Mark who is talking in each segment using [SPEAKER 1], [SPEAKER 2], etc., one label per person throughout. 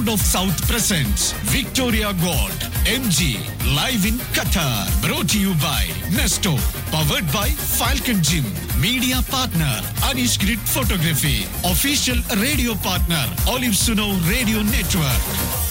[SPEAKER 1] Sound of South presents Victoria Gold MG live in Qatar. Brought to you by Nesto. Powered by Falcon Gym. Media partner Anish Grid Photography. Official radio partner Olive Suno Radio Network.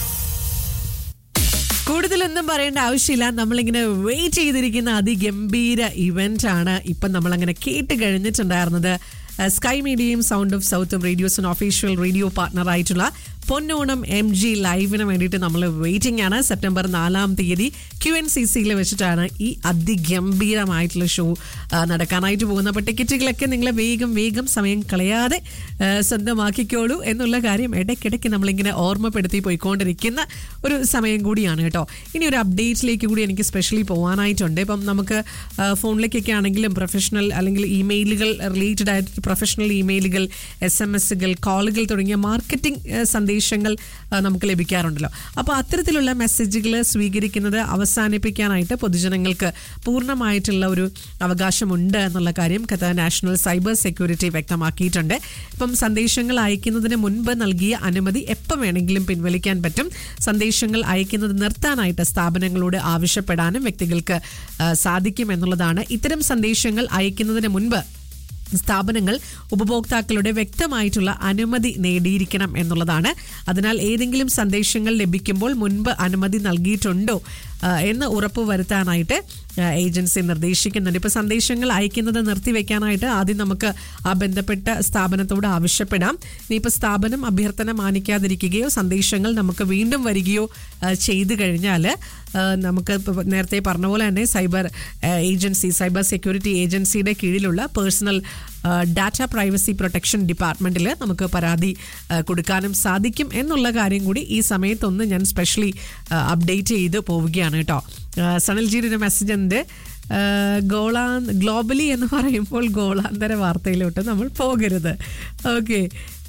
[SPEAKER 2] കൂടുതലൊന്നും പറയേണ്ട ആവശ്യമില്ല നമ്മളിങ്ങനെ wait ചെയ്തിരിക്കുന്ന അതിഗംഭീര event ആണ് ഇപ്പം നമ്മളങ്ങനെ കേട്ട് കഴിഞ്ഞിട്ടുണ്ടായിരുന്നത് അഹ് സ്കൈ മീഡിയയും സൗണ്ട് ഓഫ് സൗത്തും റേഡിയോസിന് ഒഫീഷ്യൽ റേഡിയോ പാർട്ണർ ആയിട്ടുള്ള പൊന്നോണം എം ജി ലൈവിന് വേണ്ടിയിട്ട് നമ്മൾ വെയിറ്റിംഗ് ആണ് സെപ്റ്റംബർ നാലാം തീയതി ക്യു എൻ സി സിയിൽ വെച്ചിട്ടാണ് ഈ അതിഗംഭീരമായിട്ടുള്ള ഷോ നടക്കാനായിട്ട് പോകുന്നത് അപ്പോൾ ടിക്കറ്റുകളൊക്കെ നിങ്ങൾ വേഗം വേഗം സമയം കളയാതെ ആ, സ്വന്തമാക്കിക്കോളൂ എന്നുള്ള കാര്യം ഇടയ്ക്കിടയ്ക്ക് നമ്മളിങ്ങനെ ഓർമ്മപ്പെടുത്തി പോയിക്കൊണ്ടിരിക്കുന്ന ഒരു സമയം കൂടിയാണ് കേട്ടോ ഇനി ഒരു അപ്ഡേറ്റിലേക്ക് കൂടി എനിക്ക് സ്പെഷ്യലി പോകാനായിട്ടുണ്ട് ഇപ്പം നമുക്ക് ആ, ഫോണിലേക്കൊക്കെ ആണെങ്കിലും പ്രൊഫഷണൽ അല്ലെങ്കിൽ ഇമെയിലുകൾ റിലേറ്റഡ് ആയിട്ട് പ്രൊഫഷണൽ ഇമെയിലുകൾ എസ് എം എസുകൾ കോളുകൾ തുടങ്ങിയ മാർക്കറ്റിംഗ് സന്ദേശങ്ങൾ ആ, നമുക്ക് ലഭിക്കാറുണ്ടല്ലോ അപ്പോൾ അത്തരത്തിലുള്ള മെസ്സേജുകൾ സ്വീകരിക്കുന്നത് അവസാനിപ്പിക്കാനായിട്ട് പൊതുജനങ്ങൾക്ക് പൂർണ്ണമായിട്ടുള്ള ഒരു അവകാശമുണ്ട് എന്നുള്ള കാര്യം ഖത്തർ നാഷണൽ സൈബർ സെക്യൂരിറ്റി വ്യക്തമാക്കിയിട്ടുണ്ട് ഇപ്പം സന്ദേശങ്ങൾ അയക്കുന്നതിന് മുൻപ് നൽകിയ അനുമതി എപ്പോൾ വേണമെങ്കിലും പിൻവലിക്കാൻ പറ്റും സന്ദേശങ്ങൾ അയക്കുന്നത് നിർത്താനായിട്ട് സ്ഥാപനങ്ങളോട് ആവശ്യപ്പെടാനും വ്യക്തികൾക്ക് ആ, സാധിക്കും എന്നുള്ളതാണ് ഇത്തരം സന്ദേശങ്ങൾ അയക്കുന്നതിന് മുൻപ് സ്ഥാപനങ്ങൾ ഉപഭോക്താക്കളുടെ വ്യക്തമായിട്ടുള്ള അനുമതി നേടിയിരിക്കണം എന്നുള്ളതാണ് അതിനാൽ ഏതെങ്കിലും സന്ദേശങ്ങൾ ലഭിക്കുമ്പോൾ മുൻപ് അനുമതി നൽകിയിട്ടുണ്ടോ ആ, എന്ന് ഉറപ്പ് വരുത്താനായിട്ട് ആ, ഏജൻസി നിർദ്ദേശിക്കുന്നുണ്ട് ഇപ്പോൾ സന്ദേശങ്ങൾ അയക്കുന്നത് നിർത്തിവെക്കാനായിട്ട് ആദ്യം നമുക്ക് ആ ബന്ധപ്പെട്ട സ്ഥാപനത്തോട് ആവശ്യപ്പെടാം ഇനിയിപ്പോൾ സ്ഥാപനം അഭ്യർത്ഥന മാനിക്കാതിരിക്കുകയോ സന്ദേശങ്ങൾ നമുക്ക് വീണ്ടും വരികയോ ആ, ചെയ്തു കഴിഞ്ഞാൽ ആ, നമുക്ക് ഇപ്പൊ നേരത്തെ പറഞ്ഞ പോലെ തന്നെ സൈബർ ആ, ഏജൻസി സൈബർ സെക്യൂരിറ്റി ഏജൻസിയുടെ കീഴിലുള്ള പേഴ്സണൽ ഡാറ്റ പ്രൈവസി പ്രൊട്ടക്ഷൻ ഡിപ്പാർട്ട്മെന്റിൽ നമുക്ക് പരാതി ആ, കൊടുക്കാനും സാധിക്കും എന്നുള്ള കാര്യം കൂടി ഈ സമയത്തൊന്ന് ഞാൻ സ്പെഷ്യലി അപ്ഡേറ്റ് ചെയ്ത് പോവുകയാണ് കേട്ടോ ആ, സനൽജിയുടെ ഒരു മെസ്സേജ് ഉണ്ട് ആ, ഗോളാ ഗ്ലോബലി എന്ന് പറയുമ്പോൾ ഗോളാന്തര വാർത്തയിലോട്ട് നമ്മൾ പോകരുത് ഓക്കെ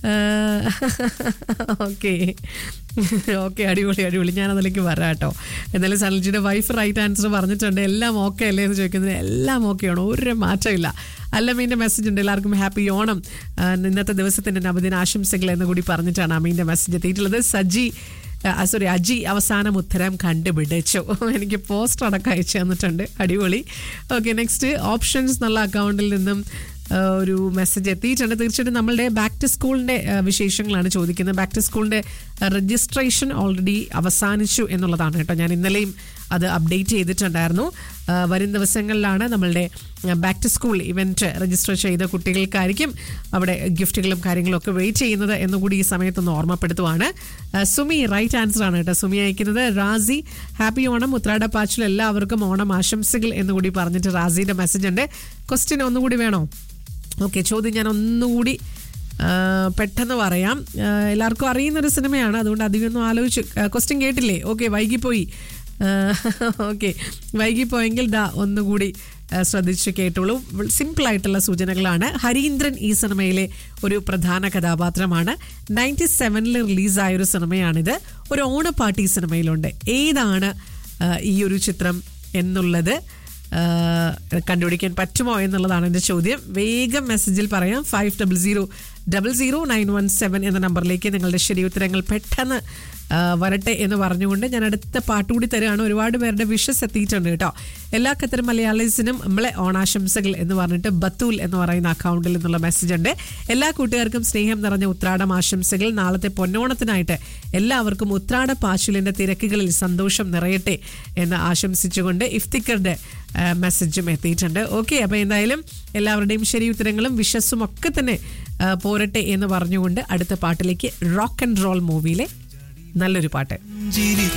[SPEAKER 2] ഓക്കെ ഓക്കെ അടിപൊളി അടിപൊളി ഞാൻ അതിലേക്ക് വരാം കേട്ടോ എന്നാലും സനൽജിയുടെ വൈഫ് റൈറ്റ് ആൻസർ പറഞ്ഞിട്ടുണ്ട് എല്ലാം ഓക്കെ അല്ലേ എന്ന് ചോദിക്കുന്നത് എല്ലാം ഓക്കെയാണ് ഒരു മാറ്റമില്ല അല്ലമ്മീൻ്റെ മെസ്സേജ് ഉണ്ട് എല്ലാവർക്കും ഹാപ്പി ഓണം ആ, ഇന്നത്തെ ദിവസത്തിൻ്റെ നവദിന ആശംസകൾ എന്ന് കൂടി പറഞ്ഞിട്ടാണ് അമ്മീൻ്റെ മെസ്സേജ് എത്തിയിട്ടുള്ളത് സജി സോറി അജി അവസാനം ഉത്തരം കണ്ടുപിടിച്ചു എനിക്ക് പോസ്റ്റർ അടക്കം അയച്ചു തന്നിട്ടുണ്ട് അടിപൊളി ഓക്കെ നെക്സ്റ്റ് ഓപ്ഷൻസ് എന്നുള്ള അക്കൗണ്ടിൽ നിന്നും ആ, ഒരു മെസ്സേജ് എത്തിയിട്ടുണ്ട് തീർച്ചയായിട്ടും നമ്മളുടെ ബാക്ക് ടു സ്കൂളിൻ്റെ വിശേഷങ്ങളാണ് ചോദിക്കുന്നത് ബാക്ക് ടു സ്കൂളിൻ്റെ രജിസ്ട്രേഷൻ ഓൾറെഡി അവസാനിച്ചു എന്നുള്ളതാണ് കേട്ടോ ഞാൻ ഇന്നലെയും അത് അപ്ഡേറ്റ് ചെയ്തിട്ടുണ്ടായിരുന്നു ആ, വരും ദിവസങ്ങളിലാണ് നമ്മളുടെ back to school event register ചെയ്ത കുട്ടികൾക്കായിരിക്കും അവിടെ ഗിഫ്റ്റുകളും കാര്യങ്ങളും ഒക്കെ വെയിറ്റ് ചെയ്യുന്നത് എന്നുകൂടി ഈ സമയത്തൊന്ന് ഓർമ്മപ്പെടുത്തുവാണ് ആ, സുമി റൈറ്റ് ആൻസർ ആണ് കേട്ടോ സുമി അയക്കുന്നത് റാസി ഹാപ്പി ഓണം ഉത്രാടപ്പാച്ചിൽ എല്ലാവർക്കും ഓണം ആശംസകൾ എന്നുകൂടി പറഞ്ഞിട്ട് റാസിയുടെ മെസ്സേജ് ഉണ്ട് ക്വസ്റ്റ്യൻ ഒന്നുകൂടി വേണോ ഓക്കെ ചോദ്യം ഞാൻ ഒന്നുകൂടി ആ, പെട്ടെന്ന് പറയാം ആ, എല്ലാവർക്കും അറിയുന്നൊരു സിനിമയാണ് അതുകൊണ്ട് അധികമൊന്നും ആലോചിച്ച് ക്വസ്റ്റ്യൻ കേട്ടില്ലേ ഓക്കെ വൈകിപ്പോയി ഓക്കെ വൈകിപ്പോയെങ്കിൽ ദാ ഒന്നുകൂടി ആ, ശ്രദ്ധിച്ച് കേട്ടോളൂ സിമ്പിൾ ആയിട്ടുള്ള സൂചനകളാണ് ഹരീന്ദ്രൻ ഈ സിനിമയിലെ ഒരു പ്രധാന കഥാപാത്രമാണ് നയൻറ്റി സെവനിൽ റിലീസായ ഒരു സിനിമയാണിത് ഒരു ഓണപ്പാട്ടി സിനിമയിലുണ്ട് ഏതാണ് ആ, ഈ ഒരു ചിത്രം എന്നുള്ളത് ആ, കണ്ടുപിടിക്കാൻ പറ്റുമോ എന്നുള്ളതാണ് എൻ്റെ ചോദ്യം വേഗം മെസ്സേജിൽ പറയാം five double zero double zero nine one seven എന്ന നമ്പറിലേക്ക് നിങ്ങളുടെ ശരി ഉത്തരങ്ങൾ പെട്ടെന്ന് ആ, വരട്ടെ എന്ന് പറഞ്ഞുകൊണ്ട് ഞാൻ അടുത്ത പാട്ട് കൂടി തരുകയാണ് ഒരുപാട് പേരുടെ വിഷസ് എത്തിയിട്ടുണ്ട് കേട്ടോ എല്ലാ ഖത്തർ മലയാളീസിനും നമ്മളെ ഓണാശംസകൾ എന്ന് പറഞ്ഞിട്ട് ബത്തൂൽ എന്ന് പറയുന്ന അക്കൗണ്ടിൽ നിന്നുള്ള മെസ്സേജ് ഉണ്ട് എല്ലാ കൂട്ടുകാർക്കും സ്നേഹം നിറഞ്ഞ ഉത്രാടം ആശംസകൾ നാളത്തെ പൊന്നോണത്തിനായിട്ട് എല്ലാവർക്കും ഉത്രാട പാച്ചിലിന്റെ തിരക്കുകളിൽ സന്തോഷം നിറയട്ടെ എന്ന് ആശംസിച്ചുകൊണ്ട് ഇഫ്തിക്കറുടെ ആ, മെസ്സേജും എത്തിയിട്ടുണ്ട് ഓക്കെ അപ്പോൾ എന്തായാലും എല്ലാവരുടെയും ശരി ഉത്തരങ്ങളും വിഷസ്സും ഒക്കെ തന്നെ ആ, പോരട്ടെ എന്ന് പറഞ്ഞുകൊണ്ട് അടുത്ത പാട്ടിലേക്ക് റോക്ക് ആൻഡ് റോൾ മൂവിയിലെ നല്ലൊരു പാട്ട്
[SPEAKER 1] ചിരി